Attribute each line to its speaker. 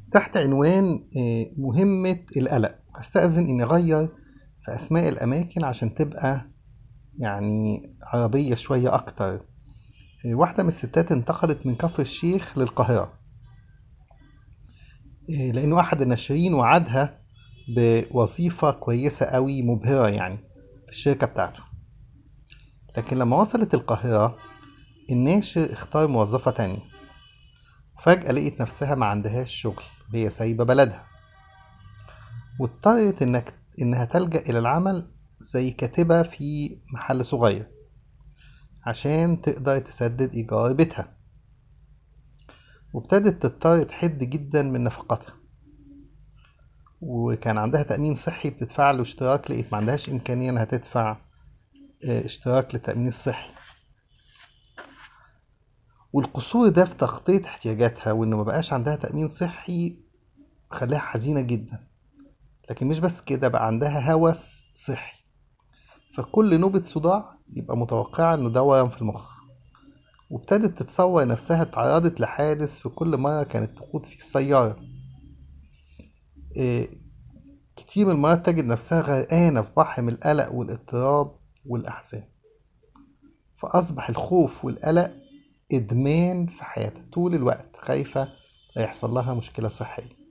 Speaker 1: تحت عنوان آه، مهمة القلق هستأذن إني أغير في أسماء الأماكن عشان تبقى يعني عربية شوية أكتر آه، واحدة من الستات انتقلت من كفر الشيخ للقاهرة آه، لأنه أحد الناشرين وعدها بوظيفة كويسة قوي مبهرة يعني في الشركة بتاعته لكن لما وصلت القاهرة الناشر اختار موظفة تانية وفجأة لقيت نفسها ما عندهاش شغل وهي سايبة بلدها واضطرت إنك إنها تلجأ إلى العمل زي كاتبة في محل صغير عشان تقدر تسدد إيجار بيتها وابتدت تضطر تحد جدا من نفقاتها وكان عندها تأمين صحي بتدفع له اشتراك لقيت ما عندهاش إمكانية إنها تدفع اه، اشتراك للتأمين الصحي والقصور ده في تغطية احتياجاتها وإنه مبقاش عندها تأمين صحي خلاها حزينة جدا لكن مش بس كده بقى عندها هوس صحي فكل نوبة صداع يبقى متوقعة إنه ده ورم في المخ وابتدت تتصور نفسها اتعرضت لحادث في كل مرة كانت تقود فيه السيارة إيه كتير من المرات تجد نفسها غرقانة في بحر من القلق والاضطراب والأحزان فأصبح الخوف والقلق إدمان في حياتها طول الوقت خايفة لا يحصل لها مشكلة صحية